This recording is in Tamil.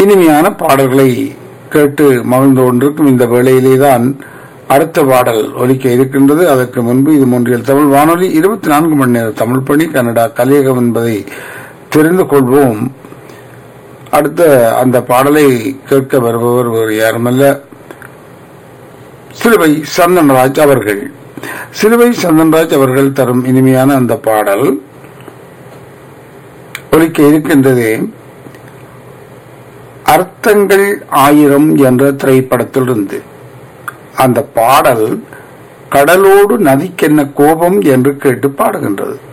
இனிமையான பாடல்களை கேட்டு மகிழ்ந்து கொண்டிருக்கும் இந்த வேளையிலே தான் அடுத்த பாடல் ஒலிக்க இருக்கின்றது அதற்கு முன்பு இது மூன்றில் தமிழ் வானொலி இருபத்தி நான்கு மணி நேர தமிழ் பணி கனடா கலியகம் என்பதை தெரிந்து கொள்வோம் அடுத்த அந்த பாடலை கேட்க வருபவர் வேறு யாருமல்ல சிலுவை சந்தன்ராஜ் அவர்கள் சிலுவை சந்தன்ராஜ் அவர்கள் தரும் இனிமையான அந்த பாடல் ஒலிக்க இருக்கின்றது அர்த்தங்கள் ஆயிரம் என்ற திரைப்படத்திலிருந்து அந்த பாடல் கடலோடு நதிக்கென்ன கோபம் என்று கேட்டு பாடுகின்றது